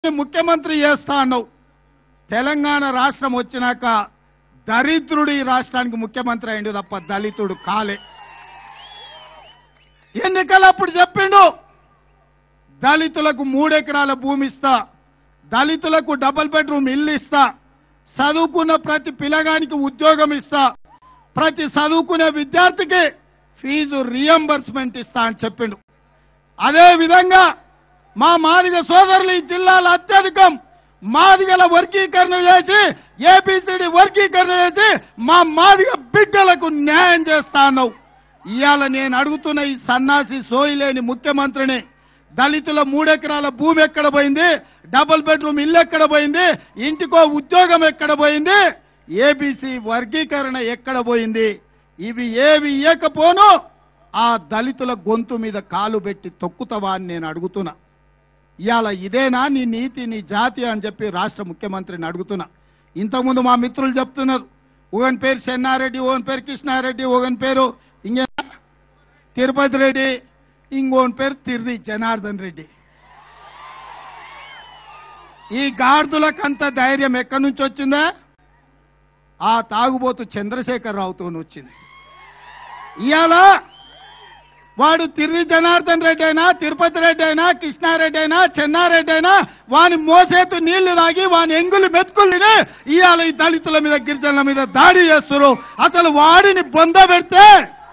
ముఖ్యమంత్రి చేస్తా అన్నావు తెలంగాణ రాష్ట్రం వచ్చినాక దరిద్రుడు ఈ రాష్ట్రానికి ముఖ్యమంత్రి అయిండు తప్ప దళితుడు కాలే ఎన్నికలప్పుడు చెప్పిండు దళితులకు మూడెకరాల భూమి ఇస్తా దళితులకు డబుల్ బెడ్రూమ్ ఇల్లు ఇస్తా చదువుకున్న ప్రతి పిల్లగానికి ఉద్యోగం ఇస్తా ప్రతి చదువుకునే విద్యార్థికి ఫీజు రియంబర్స్మెంట్ ఇస్తా అని చెప్పిండు అదే విధంగా మా మాదిగ సోదరులు ఈ జిల్లాలో అత్యధికం మాదిగల వర్గీకరణ చేసి ఏబిసిడి వర్గీకరణ చేసి మా మాదిగ బిడ్డలకు న్యాయం చేస్తా అన్నావు ఇవాళ నేను అడుగుతున్న ఈ సన్నాసి సోయిలేని ముఖ్యమంత్రిని దళితుల మూడెకరాల భూమి ఎక్కడ పోయింది డబుల్ బెడ్రూమ్ ఇల్లు ఎక్కడ పోయింది ఇంటికో ఉద్యోగం ఎక్కడ పోయింది ఏబిసి వర్గీకరణ ఎక్కడ పోయింది ఇవి ఏవి ఇయ్యకపోను ఆ దళితుల గొంతు మీద కాలు పెట్టి తొక్కుతావా అని నేను అడుగుతున్నా ఇవాళ ఇదేనా నీ నీతి నీ జాతి అని చెప్పి రాష్ట్ర ముఖ్యమంత్రిని అడుగుతున్నా ఇంతకుముందు మా మిత్రులు చెప్తున్నారు ఒకని పేరు చెన్నారెడ్డి ఒకని పేరు కృష్ణారెడ్డి ఒకని పేరు ఇంకే తిరుపతి రెడ్డి ఇంకోని పేరు తిర్రి జనార్దన్ రెడ్డి ఈ గాడిదలకంత ధైర్యం ఎక్కడి నుంచి వచ్చిందా ఆ తాగుబోతు చంద్రశేఖర్ రావుతో వచ్చింది ఇవాళ వాడు తిర్రి జనార్దన్ రెడ్డి అయినా తిరుపతి రెడ్డి అయినా కృష్ణారెడ్డి అయినా చెన్నారెడ్డి అయినా వాని మోసేతు నీళ్లు తాగి వాని ఎంగులు మెతుకులు తిని ఇవాళ ఈ దళితుల మీద గిరిజనుల మీద దాడి చేస్తున్నారు అసలు వాడిని బొంద పెడితే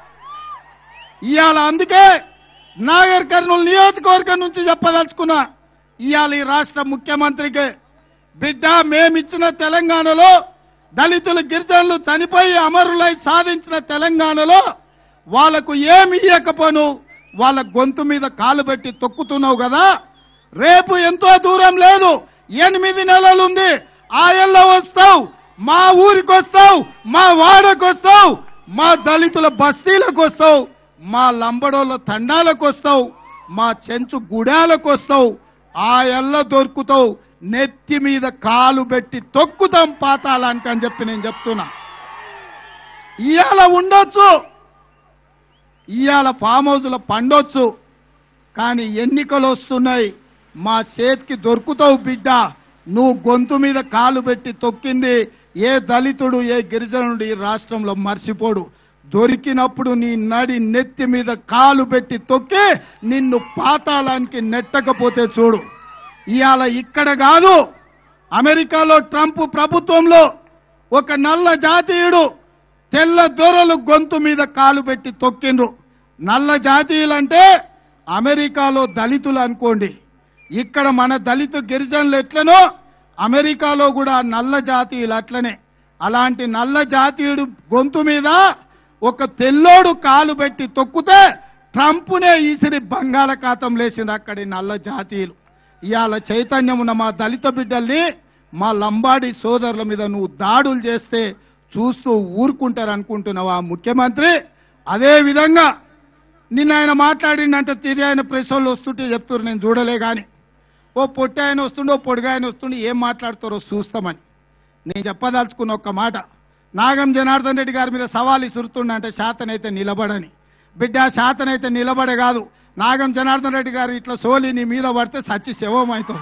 ఇవాళ అందుకే నాగర్ కర్నూలు నియోజకవర్గం నుంచి చెప్పదలుచుకున్నా ఇవాళ ఈ రాష్ట్ర ముఖ్యమంత్రికి బిడ్డ మేమిచ్చిన తెలంగాణలో దళితులు గిరిజనులు చనిపోయి అమరులై సాధించిన తెలంగాణలో వాళ్లకు ఏమి ఇయ్యకపోను వాళ్ళ గొంతు మీద కాలు పెట్టి తొక్కుతున్నావు కదా రేపు ఎంతో దూరం లేదు ఎనిమిది నెలలుంది ఆయల్లో వస్తావు మా ఊరికి వస్తావు మా వాడకు వస్తావు మా దళితుల బస్తీలకు వస్తావు మా లంబడోళ్ళ తండాలకు వస్తావు మా చెంచు గుడాలకు వస్తావు ఆ ఎల్ల దొరుకుతావు నెత్తి మీద కాలు పెట్టి తొక్కుతాం పాతాలానికి అని చెప్పి నేను చెప్తున్నా ఇవాళ ఉండొచ్చు ఇవాళ ఫామ్ హౌస్ల పండొచ్చు కానీ ఎన్నికలు వస్తున్నాయి మా చేతికి దొరుకుతావు బిడ్డ నువ్వు గొంతు మీద కాలు పెట్టి తొక్కింది ఏ దళితుడు ఏ గిరిజనుడు ఈ రాష్ట్రంలో మర్చిపోడు దొరికినప్పుడు నీ నడి నెత్తి మీద కాలు పెట్టి తొక్కి నిన్ను పాతాళానికి నెట్టకపోతే చూడు ఇవాళ ఇక్కడ కాదు అమెరికాలో ట్రంప్ ప్రభుత్వంలో ఒక నల్ల జాతీయుడు తెల్ల దొరలు గొంతు మీద కాలు పెట్టి తొక్కిండ్రు నల్ల జాతీయులంటే అమెరికాలో దళితులు అనుకోండి ఇక్కడ మన దళిత గిరిజనులు ఎట్లనో అమెరికాలో కూడా నల్ల జాతీయులు అట్లనే అలాంటి నల్ల జాతీయుడు గొంతు మీద ఒక తెల్లోడు కాలు పెట్టి తొక్కితే ట్రంప్నే ఈసిరి బంగాళాఖాతం లేచింది అక్కడి నల్ల జాతీయులు ఇవాళ చైతన్యం ఉన్న మా దళిత బిడ్డల్ని మా లంబాడి సోదరుల మీద నువ్వు దాడులు చేస్తే చూస్తూ ఊరుకుంటారు అనుకుంటున్నావా ముఖ్యమంత్రి అదే విధంగా నిన్న ఆయన మాట్లాడిందంటే తిరిగి ఆయన ప్రెస్ వాళ్ళు వస్తుంటే చెప్తున్నారు నేను చూడలే గాని ఓ పొట్టి ఆయన వస్తుండే ఓ పొడిగా ఆయన వస్తుండే ఏం మాట్లాడతారో చూస్తామని నేను చెప్పదలుచుకున్న ఒక్క మాట నాగం జనార్దన్ రెడ్డి గారి మీద సవాల్ ఇసురుతుండ అంటే శాతనైతే నిలబడని బిడ్డ శాతనైతే నిలబడే కాదు నాగం జనార్దన్ రెడ్డి గారు ఇట్లా సోలి నీ మీద పడితే సచ్చి శవం అవుతుంది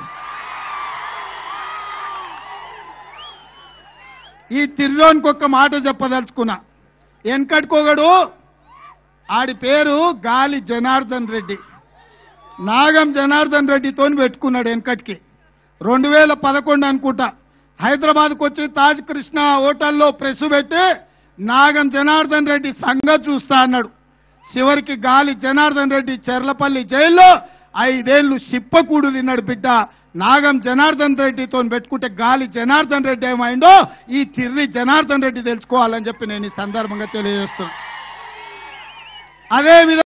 ఈ తిర్లోనికి ఒక్క మాట చెప్పదలుచుకున్నా వెనకట్టుకోగడు ఆడి పేరు గాలి జనార్దన్ రెడ్డి నాగం జనార్దన్ రెడ్డితో పెట్టుకున్నాడు వెనకటికి రెండు వేల పదకొండు అనుకుంటా హైదరాబాద్కు వచ్చి తాజ్ కృష్ణ హోటల్లో ప్రెస్ పెట్టి నాగం జనార్దన్ రెడ్డి సంగతి చూస్తా అన్నాడు చివరికి గాలి జనార్దన్ రెడ్డి చెర్లపల్లి జైల్లో ఐదేళ్లు సిప్పకూడు తిన్నాడు బిడ్డ నాగం జనార్దన్ రెడ్డితో పెట్టుకుంటే గాలి జనార్దన్ రెడ్డి ఏమైందో ఈ తిర్రి జనార్దన్ రెడ్డి తెలుసుకోవాలని చెప్పి నేను ఈ సందర్భంగా తెలియజేస్తున్నా అదే విధంగా